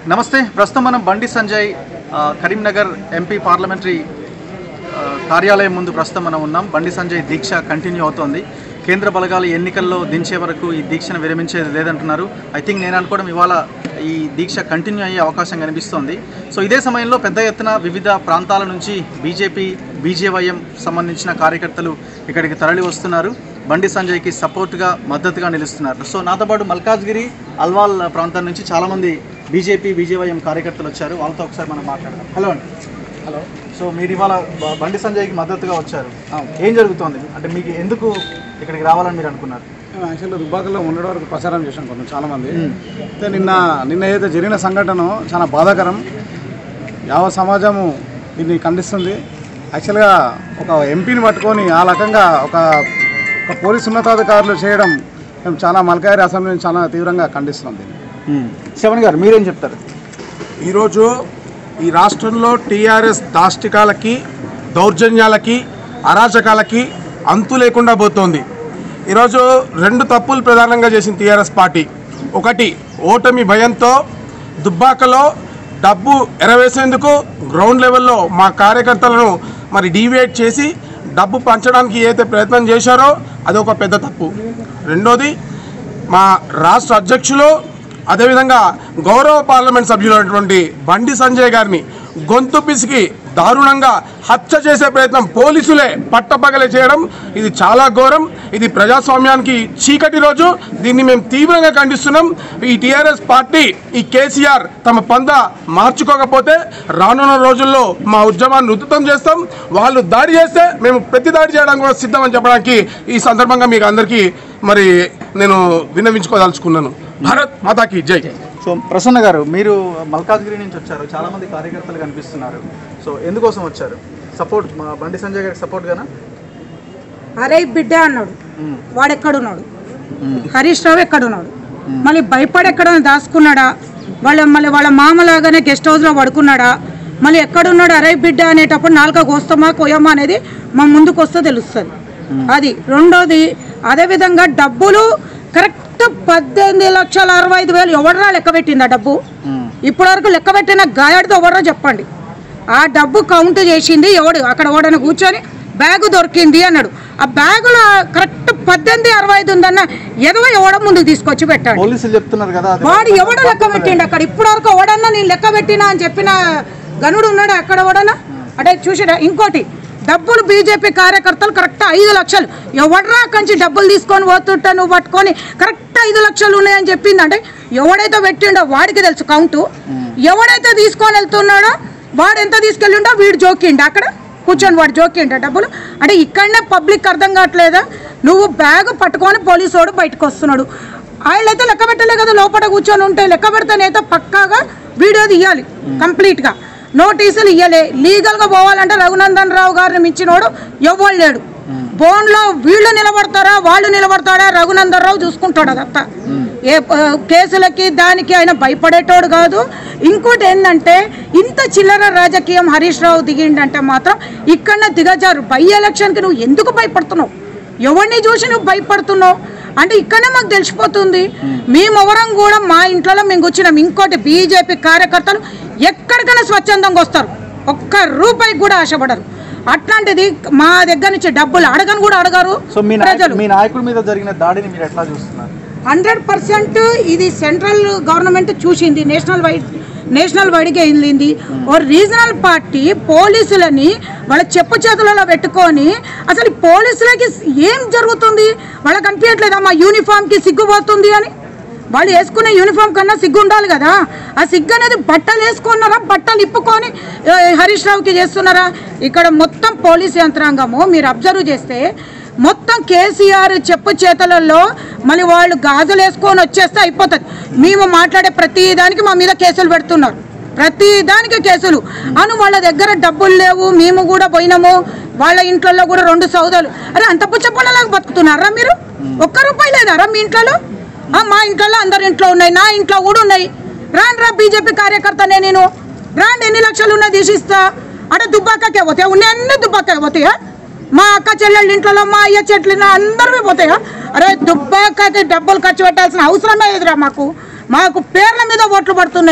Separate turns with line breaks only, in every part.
నమస్తే ప్రస్తుతం మనం బండి సంజయ్ ఆ, కరీంనగర్ ఎంపీ పార్లమెంటరీ ఆ, కార్యాలయం ముందు ప్రస్తుతం మనం ఉన్నాం బండి సంజయ్ దీక్ష కంటిన్యూ అవుతోంది కేంద్ర బలగాలు ఎన్నికల్లో దించే వరకు ఈ దీక్షను విరమించేది లేదంటున్నారు ఐ థింక్ నేను అనుకోవడం ఇవాళ ఈ దీక్ష కంటిన్యూ అయ్యే అవకాశం కనిపిస్తోంది సో ఇదే సమయంలో పెద్ద ఎత్తున వివిధ ప్రాంతాల నుంచి బీజేపీ బీజేవైఎం సంబంధించిన కార్యకర్తలు ఇక్కడికి తరలి వస్తున్నారు బండి సంజయ్కి సపోర్ట్గా మద్దతుగా నిలుస్తున్నారు సో నాతో పాటు మల్కాజ్గిరి అల్వాల్ ప్రాంతం నుంచి చాలామంది బీజేపీ బీజేవైఎం కార్యకర్తలు వచ్చారు వాళ్ళతో ఒకసారి మనం మాట్లాడదాం హలో అండి
హలో
సో మీరు ఇవాళ బ- బండి సంజయ్కి మద్దతుగా వచ్చారు ఏం జరుగుతోంది అంటే మీకు ఎందుకు ఇక్కడికి రావాలని మీరు అనుకున్నారు
మేము యాక్చువల్గా దుబ్బాకలో ఉండడం వరకు ప్రచారం చేశాం కొంచెం చాలామంది అయితే నిన్న నిన్న ఏదైతే జరిగిన సంఘటన చాలా బాధాకరం యావ సమాజము దీన్ని ఖండిస్తుంది యాక్చువల్గా ఒక ఎంపీని పట్టుకొని ఆ రకంగా ఒక ఒక పోలీస్ ఉన్నతాధికారులు చేయడం మేము చాలా మల్కాయరి అసెంబ్లీని చాలా తీవ్రంగా ఖండిస్తున్నాం దీన్ని
శవన్ గారు మీరేం చెప్తారు
ఈరోజు ఈ రాష్ట్రంలో టీఆర్ఎస్ దాష్టికాలకి దౌర్జన్యాలకి అరాచకాలకి అంతు లేకుండా పోతోంది ఈరోజు రెండు తప్పులు ప్రధానంగా చేసింది టీఆర్ఎస్ పార్టీ ఒకటి ఓటమి భయంతో దుబ్బాకలో డబ్బు ఎరవేసేందుకు గ్రౌండ్ లెవెల్లో మా కార్యకర్తలను మరి డీవియేట్ చేసి డబ్బు పంచడానికి ఏదైతే ప్రయత్నం చేశారో అది ఒక పెద్ద తప్పు రెండోది మా రాష్ట్ర అధ్యక్షులు అదేవిధంగా గౌరవ పార్లమెంట్ సభ్యులు అయినటువంటి బండి సంజయ్ గారిని గొంతు పిసికి దారుణంగా హత్య చేసే ప్రయత్నం పోలీసులే పట్టపగలే చేయడం ఇది చాలా ఘోరం ఇది ప్రజాస్వామ్యానికి చీకటి రోజు దీన్ని మేము తీవ్రంగా ఖండిస్తున్నాం ఈ టీఆర్ఎస్ పార్టీ ఈ కేసీఆర్ తమ పంద మార్చుకోకపోతే రానున్న రోజుల్లో మా ఉద్యమాన్ని ఉధృతం చేస్తాం వాళ్ళు దాడి చేస్తే మేము ప్రతి దాడి చేయడానికి కూడా సిద్ధమని చెప్పడానికి ఈ సందర్భంగా మీకు అందరికీ మరి నేను విన్నవించుకోదలుచుకున్నాను భారత్ మాతాకి జై
సో ప్రసన్న గారు మీరు మల్కాజ్గిరి నుంచి వచ్చారు చాలా మంది కార్యకర్తలు కనిపిస్తున్నారు సో ఎందుకోసం వచ్చారు సపోర్ట్ మా బండి సంజయ్ గారికి సపోర్ట్ గానా
అరే బిడ్డ అన్నాడు వాడు ఎక్కడున్నాడు హరీష్ రావు ఎక్కడున్నాడు మళ్ళీ భయపడి ఎక్కడ దాచుకున్నాడా వాళ్ళ మళ్ళీ వాళ్ళ మామలాగానే గెస్ట్ హౌస్లో పడుకున్నాడా మళ్ళీ ఎక్కడున్నాడు అరే బిడ్డ అనేటప్పుడు నాలుక కోస్తామా కోయమా అనేది మా ముందుకు వస్తే తెలుస్తుంది అది రెండోది అదేవిధంగా డబ్బులు కరెక్ట్ పద్దెనిమిది లక్షల అరవై ఐదు వేలు ఎవడరా లెక్క పెట్టింది ఆ డబ్బు ఇప్పటివరకు లెక్క పెట్టిన గాయడితో ఎవడరా చెప్పండి ఆ డబ్బు కౌంట్ చేసింది ఎవడు అక్కడ ఓడన కూర్చొని బ్యాగు దొరికింది అన్నాడు ఆ బ్యాగులో కరెక్ట్ పద్దెనిమిది అరవై ఐదు ఉందన్న ఎదవ ఎవడ ముందుకు తీసుకొచ్చి పెట్టాడు
పోలీసులు చెప్తున్నారు కదా అది
వాడు ఎవడ లెక్క పెట్టిండు అక్కడ ఇప్పటి వరకు ఎవడన్నా నేను లెక్క పెట్టినా అని చెప్పిన గనుడు ఉన్నాడు అక్కడ ఎవడన్నా అంటే చూసాడా ఇంకోటి డబ్బులు బీజేపీ కార్యకర్తలు కరెక్ట్ ఐదు లక్షలు ఎవడరా కంచి డబ్బులు తీసుకొని పోతుంటా నువ్వు పట్టుకొని కరెక్ట్ ఐదు లక్షలు ఉన్నాయని చెప్పింది అంటే ఎవడైతే పెట్టిండో వాడికి తెలుసు కౌంటు ఎవడైతే తీసుకొని వెళ్తున్నాడో వాడు ఎంత తీసుకెళ్ళిండో వీడు జోకిండు అక్కడ కూర్చొని వాడు జోకిండ డబ్బులు అంటే ఇక్కడనే పబ్లిక్ అర్థం కావట్లేదా నువ్వు బ్యాగ్ పట్టుకొని పోలీసు వాడు బయటకు వస్తున్నాడు వాళ్ళైతే లెక్క పెట్టలే కదా లోపల కూర్చొని ఉంటే లెక్క పెడితేనైతే పక్కాగా వీడియో తీయాలి కంప్లీట్గా నోటీసులు ఇయ్యలే లీగల్గా పోవాలంటే రఘునందన్ రావు గారిని మించినోడు ఎవ్వడు లేడు బోన్లో వీళ్ళు నిలబడతారా వాళ్ళు నిలబడతారా రఘునందన్ రావు చూసుకుంటాడు అదంతా ఏ ఆ, కేసులకి దానికి ఆయన భయపడేటోడు కాదు ఇంకోటి ఏంటంటే ఇంత చిల్లర రాజకీయం హరీష్ రావు దిగిండంటే మాత్రం ఇక్కడ దిగజారు బై ఎలక్షన్కి నువ్వు ఎందుకు భయపడుతున్నావు ఎవరిని చూసి నువ్వు భయపడుతున్నావు అంటే ఇక్కడనే మాకు తెలిసిపోతుంది మేమెవరం కూడా మా ఇంట్లో మేము కూర్చున్నాం ఇంకోటి బీజేపీ కార్యకర్తలు ఎక్కడికైనా స్వచ్ఛందంగా వస్తారు ఒక్క రూపాయి కూడా ఆశపడరు అట్లాంటిది మా దగ్గర నుంచి డబ్బులు అడగను కూడా అడగరు
సో మీ
ప్రజలు
నాయకు మీ నాయకుడి మీద జరిగిన దాడిని మీరు ఎట్లా చూస్తున్నారు
హండ్రెడ్ పర్సెంట్ ఇది సెంట్రల్ గవర్నమెంట్ చూసింది నేషనల్ వైడ్ నేషనల్ వైడ్గా వెళ్ళింది ఓ రీజనల్ పార్టీ పోలీసులని వాళ్ళ చెప్పు చేతులలో పెట్టుకొని అసలు ఈ పోలీసులకి ఏం జరుగుతుంది వాళ్ళకి అనిపించట్లేదా మా యూనిఫామ్కి సిగ్గుపోతుంది అని వాళ్ళు వేసుకునే యూనిఫామ్ కన్నా సిగ్గు ఉండాలి కదా ఆ సిగ్గు అనేది బట్టలు వేసుకున్నారా బట్టలు ఇప్పుకొని ఏ, హరీష్ రావుకి చేస్తున్నారా ఇక్కడ మొత్తం పోలీస్ యంత్రాంగము మీరు అబ్జర్వ్ చేస్తే మొత్తం కేసీఆర్ చెప్పు చేతులలో మళ్ళీ వాళ్ళు గాజులు వేసుకొని వచ్చేస్తే అయిపోతుంది మేము మాట్లాడే ప్రతి దానికి మా మీద కేసులు పెడుతున్నారు ప్రతి దానికి కేసులు అను వాళ్ళ దగ్గర డబ్బులు లేవు మేము కూడా పోయినాము వాళ్ళ ఇంట్లో కూడా రెండు సౌదాలు అరే అంత పుచ్చపొల్లలాగా బతుకుతున్నారా మీరు ఒక్క రూపాయి లేదారా మీ ఇంట్లో ఆ, మా ఇంట్లో అందరి ఇంట్లో ఉన్నాయి నా ఇంట్లో కూడా ఉన్నాయి రాను రా బీజేపీ కార్యకర్తనే నేను రాండి ఎన్ని లక్షలు ఉన్నాయి తీసిస్తా అంటే దుబ్బాకకే పోతాయి ఉన్నాయి అన్ని దుబ్బాకే పోతాయా మా అక్క చెల్లెళ్ళ ఇంట్లో మా అయ్య చెట్లు అందరివి పోతాయా అరే దుబ్బాకకి డబ్బులు ఖర్చు పెట్టాల్సిన అవసరమే లేదురా మాకు మాకు పేర్ల మీద ఓట్లు పడుతున్నాయి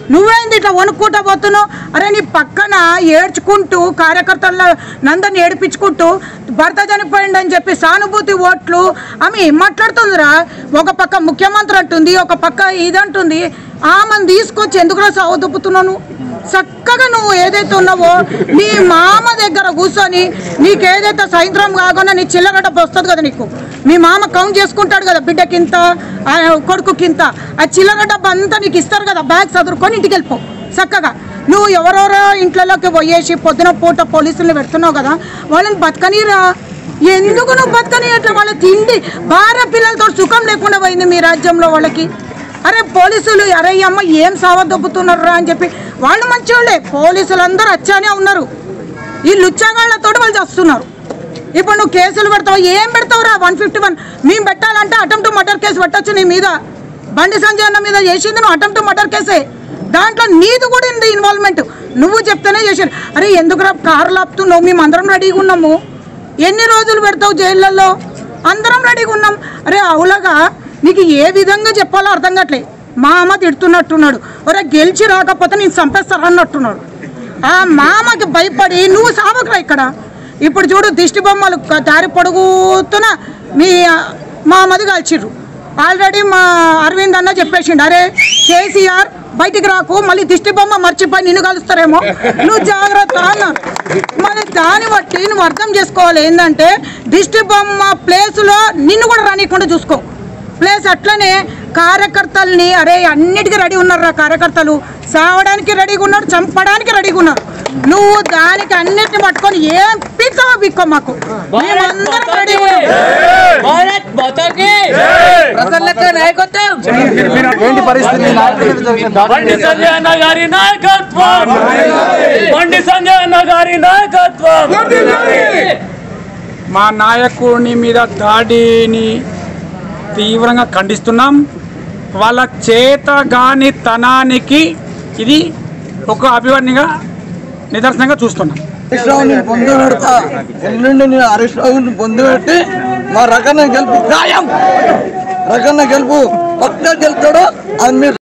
నువ్వేంది ఇట్లా వణుక్కుంటా పోతున్నావు అరే నీ పక్కన ఏడ్చుకుంటూ కార్యకర్తల నందరిని ఏడిపించుకుంటూ భర్త చనిపోయిందని చెప్పి సానుభూతి ఓట్లు ఆమె ఏం మాట్లాడుతుందిరా ఒక పక్క ముఖ్యమంత్రి అంటుంది ఒక పక్క ఇదంటుంది ఆమెను తీసుకొచ్చి ఎందుకు సాగు దుప్పుతున్నావు చక్కగా నువ్వు ఏదైతే ఉన్నావో నీ మామ దగ్గర కూర్చొని నీకు ఏదైతే సాయంత్రం కాకుండా నీ చిల్లర డబ్బు వస్తుంది కదా నీకు మీ మామ కౌంట్ చేసుకుంటాడు కదా బిడ్డకింత ఆ కొడుకుకింత ఆ చిల్లర డబ్బు అంతా నీకు ఇస్తారు కదా బ్యాగ్ చదువుకొని ఇంటికి వెళ్ళిపో చక్కగా నువ్వు ఎవరెవరో ఇంట్లోకి పోయేసి పొద్దున పూట పోలీసుల్ని పెడుతున్నావు కదా వాళ్ళని బతకనీరా ఎందుకు నువ్వు బతకని అట్లా వాళ్ళ తిండి భార్య పిల్లలతో సుఖం లేకుండా పోయింది మీ రాజ్యంలో వాళ్ళకి అరే పోలీసులు అరే ఈ అమ్మ ఏం సావ దొబ్బుతున్నారా అని చెప్పి వాళ్ళు మంచోళ్ళే పోలీసులు అందరూ వచ్చానే ఉన్నారు ఈ లుచ్చగాళ్ళతో వాళ్ళు చేస్తున్నారు ఇప్పుడు నువ్వు కేసులు పెడతావు ఏం పెడతావురా వన్ ఫిఫ్టీ వన్ మేము పెట్టాలంటే అటెంప్ట్ మర్డర్ కేసు పెట్టచ్చు నీ మీద బండి సంజయ్ అన్న మీద చేసింది నువ్వు అటెంప్ట్ మర్డర్ కేసే దాంట్లో నీది కూడా ఉంది ఇన్వాల్వ్మెంట్ నువ్వు చెప్తేనే చేశాడు అరే ఎందుకురా కారు లాపుతున్నావు మేము అందరం రెడీగా ఉన్నాము ఎన్ని రోజులు పెడతావు జైళ్ళల్లో అందరం రెడీగా ఉన్నాం అరే అవులగా నీకు ఏ విధంగా చెప్పాలో అర్థం కావట్లే మా అమ్మ తిడుతున్నట్టున్నాడు ఒరే గెలిచి రాకపోతే నేను చంపేస్తారా అన్నట్టున్నాడు ఆ మామకి భయపడి నువ్వు సావకురా ఇక్కడ ఇప్పుడు చూడు దిష్టి బొమ్మలు క- దారి పొడుగుతున్న మీ ఆ, మామది కాల్చిర్రు ఆల్రెడీ మా అరవింద్ అన్న చెప్పేసిండు అరే కేసీఆర్ బయటికి రాకు మళ్ళీ దిష్టి బొమ్మ మర్చిపోయి నిన్ను కలుస్తారేమో నువ్వు జాగ్రత్త అన్నారు మరి దాన్ని బట్టి నువ్వు అర్థం చేసుకోవాలి ఏంటంటే దిష్టి బొమ్మ ప్లేస్లో నిన్ను కూడా రానియకుండా చూసుకో ప్లస్ అట్లనే కార్యకర్తల్ని అరే అన్నిటికీ రెడీ ఉన్నారు రా కార్యకర్తలు సావడానికి రెడీగా ఉన్నారు చంపడానికి రెడీగా ఉన్నారు నువ్వు దానికి అన్నిటిని పట్టుకొని ఏం పీక్తావో పీక్కో మాకు మేమందరం రెడీగా ఉన్నాం
భారత్ మాతాకి ప్రజలకు నాయకత్వం
ఏంటి పరిస్థితి మీ నాయకుడి మీద జరిగిన దాడి
బండి సంజయ్ అన్న గారి నాయకత్వం బండి సంజయ్ అన్న గారి నాయకత్వం
మా నాయకుడిని మీద దాడిని తీవ్రంగా ఖండిస్తున్నాం వాళ్ళ చేతగాని తనానికి ఇది ఒక అభివర్ణిగా నిదర్శనంగా చూస్తున్నాం
హరీష్ రావుని పొందు పెడతా ఎల్లుండి నేను హరీష్ రావుని పొందు పెట్టి మా రకన్న గెలుపు ఖాయం రకన్న గెలుపు పక్క గెలుతాడో అది మీరు